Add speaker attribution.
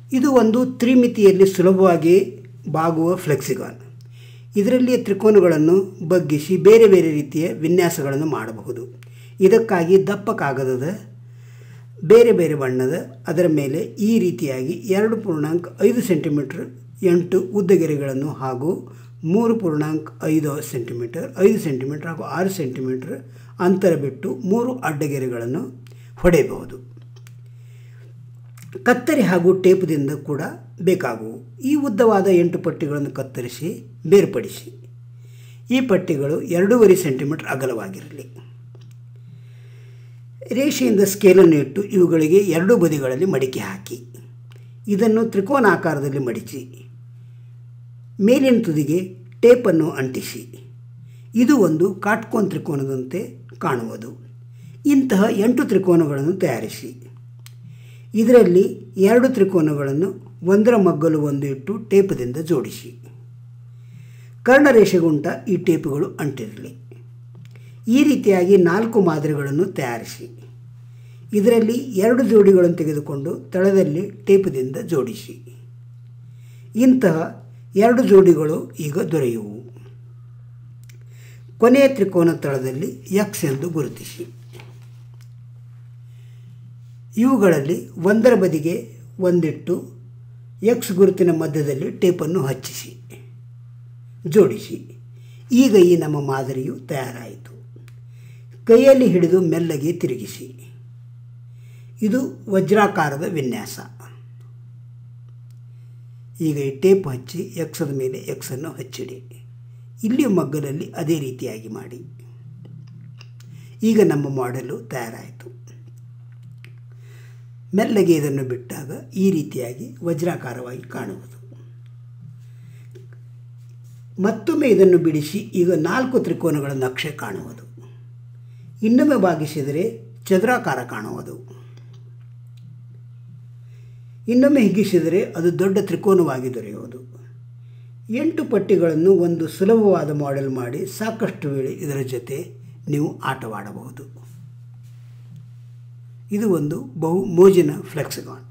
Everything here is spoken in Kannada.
Speaker 1: ಇದು ಒಂದು ತ್ರಿಮಿತಿಯಲ್ಲಿ ಸುಲಭವಾಗಿ ಬಾಗುವ ಫ್ಲೆಕ್ಸಿಗಾನ್ ಇದರಲ್ಲಿ ತ್ರಿಕೋನಗಳನ್ನು ಬಗ್ಗಿಸಿ ಬೇರೆ ಬೇರೆ ರೀತಿಯ ವಿನ್ಯಾಸಗಳನ್ನು ಮಾಡಬಹುದು ಇದಕ್ಕಾಗಿ ದಪ್ಪ ಕಾಗದದ ಬೇರೆ ಬೇರೆ ಬಣ್ಣದ ಅದರ ಮೇಲೆ ಈ ರೀತಿಯಾಗಿ ಎರಡು ಪೂರ್ಣಾಂಕ ಐದು ಸೆಂಟಿಮೀಟರ್ ಎಂಟು ಉದ್ದಗೆರೆಗಳನ್ನು ಹಾಗೂ ಮೂರು ಪೂರ್ಣಾಂಕ ಐದು ಸೆಂಟಿಮೀಟರ್ ಐದು ಸೆಂಟಿಮೀಟರ್ ಹಾಗೂ ಆರು ಸೆಂಟಿಮೀಟರ್ ಅಂತರ ಬಿಟ್ಟು ಮೂರು ಅಡ್ಡಗೆರೆಗಳನ್ನು ಹೊಡೆಯಬಹುದು ಕತ್ತರಿ ಹಾಗೂ ಟೇಪದಿಂದ ಕೂಡ ಬೇಕಾಗುವು ಈ ಉದ್ದವಾದ ಎಂಟು ಪಟ್ಟಿಗಳನ್ನು ಕತ್ತರಿಸಿ ಬೇರ್ಪಡಿಸಿ ಈ ಪಟ್ಟಿಗಳು ಎರಡೂವರೆ ಸೆಂಟಿಮೀಟರ್ ಅಗಲವಾಗಿರಲಿ ರೇಷೆಯಿಂದ ಸ್ಕೇಲನ್ನು ಇಟ್ಟು ಇವುಗಳಿಗೆ ಎರಡೂ ಬದಿಗಳಲ್ಲಿ ಮಡಿಕೆ ಹಾಕಿ ಇದನ್ನು ತ್ರಿಕೋನಾಕಾರದಲ್ಲಿ ಮಡಿಚಿ ಮೇಲಿನ ತುದಿಗೆ ಟೇಪನ್ನು ಅಂಟಿಸಿ ಇದು ಒಂದು ಕಾಟ್ಕೋನ್ ತ್ರಿಕೋನದಂತೆ ಕಾಣುವುದು ಇಂತಹ ಎಂಟು ತ್ರಿಕೋನಗಳನ್ನು ತಯಾರಿಸಿ ಇದರಲ್ಲಿ ಎರಡು ತ್ರಿಕೋನಗಳನ್ನು ಒಂದರ ಮಗ್ಗಲು ಒಂದು ಇಟ್ಟು ಟೇಪದಿಂದ ಜೋಡಿಸಿ ಕರ್ಣರೇಷೆಗುಂಟ ಈ ಟೇಪುಗಳು ಅಂಟಿರಲಿ ಈ ರೀತಿಯಾಗಿ ನಾಲ್ಕು ಮಾದರಿಗಳನ್ನು ತಯಾರಿಸಿ ಇದರಲ್ಲಿ ಎರಡು ಜೋಡಿಗಳನ್ನು ತೆಗೆದುಕೊಂಡು ತಳದಲ್ಲಿ ಟೇಪದಿಂದ ಜೋಡಿಸಿ ಇಂತಹ ಎರಡು ಜೋಡಿಗಳು ಈಗ ದೊರೆಯುವು ಕೊನೆಯ ತ್ರಿಕೋನ ತಳದಲ್ಲಿ ಎಕ್ಸ್ ಎಂದು ಗುರುತಿಸಿ ಇವುಗಳಲ್ಲಿ ಒಂದರ ಬದಿಗೆ ಒಂದಿಟ್ಟು ಎಕ್ಸ್ ಗುರುತಿನ ಮಧ್ಯದಲ್ಲಿ ಟೇಪನ್ನು ಹಚ್ಚಿಸಿ ಜೋಡಿಸಿ ಈಗ ಈ ನಮ್ಮ ಮಾದರಿಯು ತಯಾರಾಯಿತು ಕೈಯಲ್ಲಿ ಹಿಡಿದು ಮೆಲ್ಲಗೆ ತಿರುಗಿಸಿ ಇದು ವಜ್ರಾಕಾರದ ವಿನ್ಯಾಸ ಈಗ ಈ ಟೇಪ್ ಹಚ್ಚಿ ಎಕ್ಸದ ಮೇಲೆ ಎಕ್ಸನ್ನು ಹಚ್ಚಿಡಿ ಇಲ್ಲಿ ಮಗ್ಗಲಲ್ಲಿ ಅದೇ ರೀತಿಯಾಗಿ ಮಾಡಿ ಈಗ ನಮ್ಮ ಮಾಡೆಲು ತಯಾರಾಯಿತು ಮೆಲ್ಲಗೆ ಇದನ್ನು ಬಿಟ್ಟಾಗ ಈ ರೀತಿಯಾಗಿ ವಜ್ರಾಕಾರವಾಗಿ ಕಾಣುವುದು ಮತ್ತೊಮ್ಮೆ ಇದನ್ನು ಬಿಡಿಸಿ ಈಗ ನಾಲ್ಕು ತ್ರಿಕೋನಗಳ ನಕ್ಷೆ ಕಾಣುವುದು ಇನ್ನೊಮ್ಮೆ ಭಾಗಿಸಿದರೆ ಚದುರಾಕಾರ ಕಾಣುವುದು ಇನ್ನೊಮ್ಮೆ ಹಿಗ್ಗಿಸಿದರೆ ಅದು ದೊಡ್ಡ ತ್ರಿಕೋನವಾಗಿ ದೊರೆಯುವುದು ಎಂಟು ಪಟ್ಟಿಗಳನ್ನು ಒಂದು ಸುಲಭವಾದ ಮಾಡೆಲ್ ಮಾಡಿ ಸಾಕಷ್ಟು ವೇಳೆ ಇದರ ಜೊತೆ ನೀವು ಆಟವಾಡಬಹುದು ಇದು ಒಂದು ಬಹು ಮೋಜಿನ ಫ್ಲೆಕ್ಸಿಗಾನ್